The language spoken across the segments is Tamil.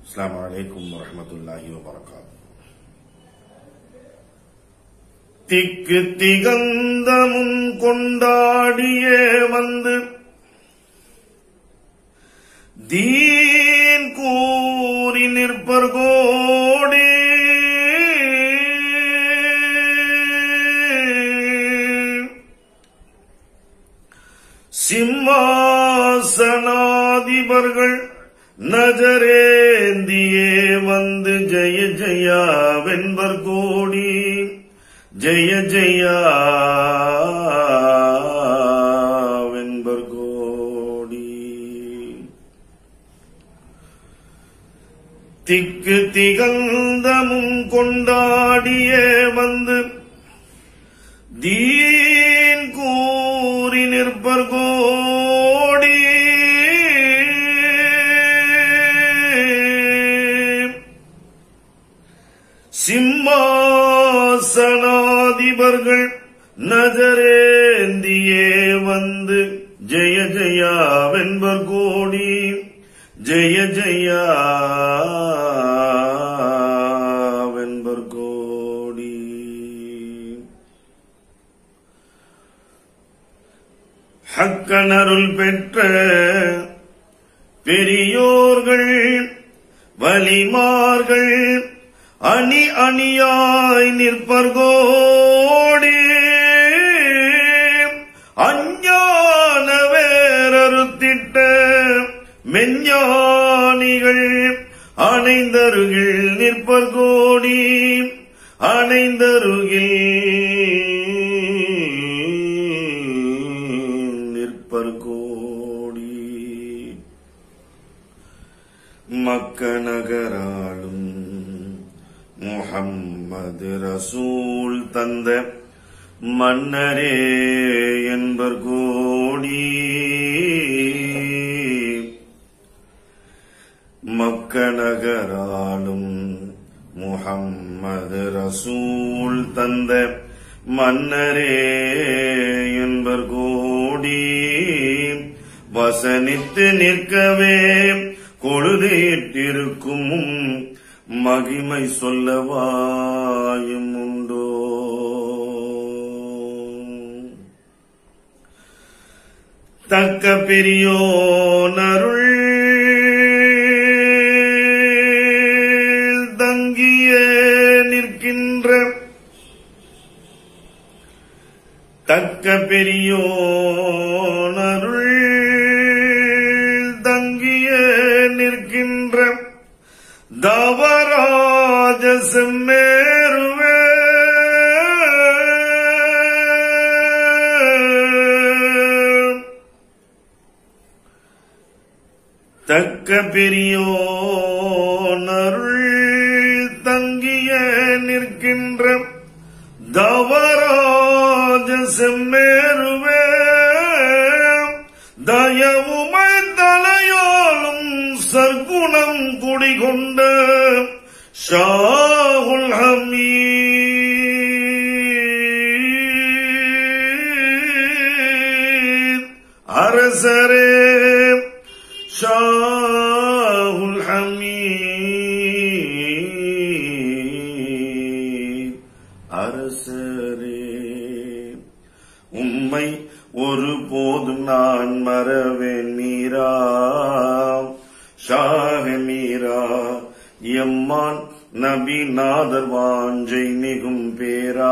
السلام عليكم ورحمة الله وبركاته திக்கு திகந்தமும் கொண்டாடியே வந்து தீன் கூறி நிற்பர் கோடி சிம்மாசனாதிபர்கள் நஜரேந்தியே வந்து ஜெய ஜெயா வென்பர் கோடி ஜெய ஜெயா வென்பர் கோடி திக்கு திகந்தமும் கொண்டாடியே வந்து தீன் கூறி நிற்பர் கோடி சிம்மாசனாதிபர்கள் நஜரேந்தியே வந்து ஜெய ஜெயா வென்பர் கோடி ஜெய ஜெயா வென்பர் கோடி ஹக்கனருள் பெற்ற பெரியோர்கள் வலிமார்கள் அணி அணியாய் நிற்பர் கோடி அஞ்ஞான வேரறுத்திட்ட மெஞ்ஞானிகள் அணைந்தருகில் நிற்பர் கோடி அணைந்தருகில் நிற்பர் கோடி மக்க நகராளும் முஹம்மது ரசூல் தந்த மன்னரே என்பர் கோடி மக்க நகராளும் முஹம்மது ரசூல் தந்த மன்னரே என்பர் கோடி வசனித்து நிற்கவே கொழுதேற்றிருக்கும் மகிமை சொல்லவாயும் உண்டோ தக்க பெரியோனருள் தங்கிய நிற்கின்ற தக்க பெரியோனருள் தங்கிய நிற்கின்ற தவராஜ செம்மேருவே தக்க பெரியோனருள் தங்கிய நிற்கின்ற தவராஜ செம்மேருவே தயவுமை தலையோலும் சர்க்குணம் குடிகொண்ட ஷாகுல் ஹமீத் அரசரே ஷாகுல் ஹமீத் அரசரே உம்மை ஒரு போதும் நான் மறவேன் மீரா ஷாக மீரா எம்மான் நபி நாதர் வாஞ்சை மிகும் பேரா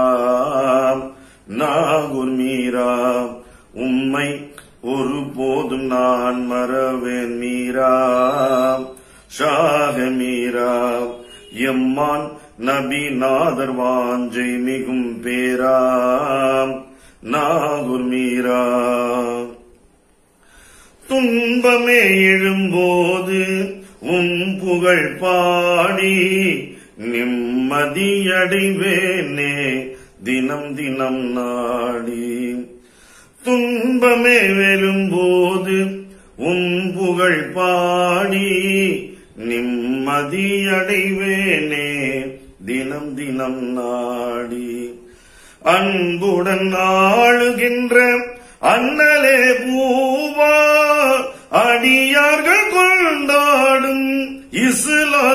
நாகூர் மீரா உம்மை ஒரு போதும் நான் மறவேன் மீரா ஷாக மீரா எம்மான் நபி நாதர் வாஞ்சை மிகும் பேரா நாகூர் மீரா துன்பமே எழும்போது உம் புகழ் பாடி நிம்மதியடைவேனே தினம் தினம் நாடி துன்பமே வெறும்போது உம் புகழ் பாடி நிம்மதியடைவேனே தினம் தினம் நாடி அன்புடன் ஆளுகின்ற அண்ணலே பூவா அடியார்கள் கொண்டாடும் இஸ்லா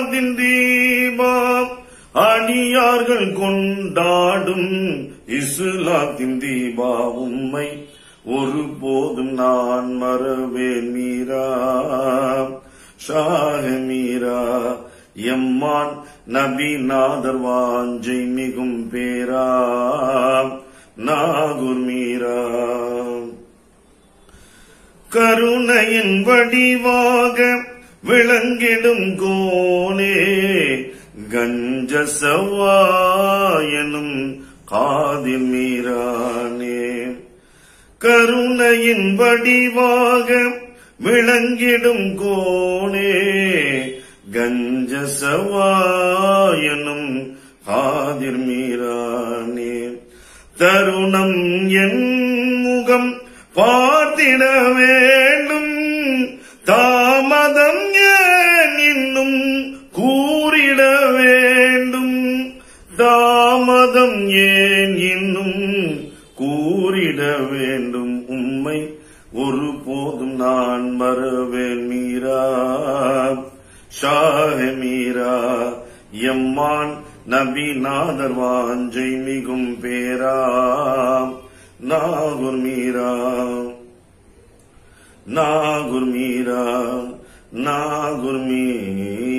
சிறார்கள் கொண்டாடும் இஸ்லாத்தின் தீபா உம்மை ஒருபோதும் நான் மறவேன் மீரா ஷாஹ மீரா எம்மான் நபி நாதர் வாஞ்சை மிகும் பேரா நாகூர் மீரா கருணையின் வடிவாக விளங்கிடும் கோனே கஞ்ச சவாயனும் காதில் மீரானே கருணையின் வடிவாக விளங்கிடும் கோனே கஞ்ச சவாயனும் காதிர் மீரானே தருணம் என் முகம் பார்த்திட வேண்டும் தாமதம் ஏன் இன்னும் கூறிட வேண்டும் தாமதம் ஏன் இன்னும் கூறிட வேண்டும் உம்மை ஒருபோதும் நான் மறவேன் மீரா ஷாஹ மீரா எம்மான் நபி நாதர் வாஞ்சை மிகும் பேரா நாகூர் மீரா நாகூர் மீரா நாகூர் மீரா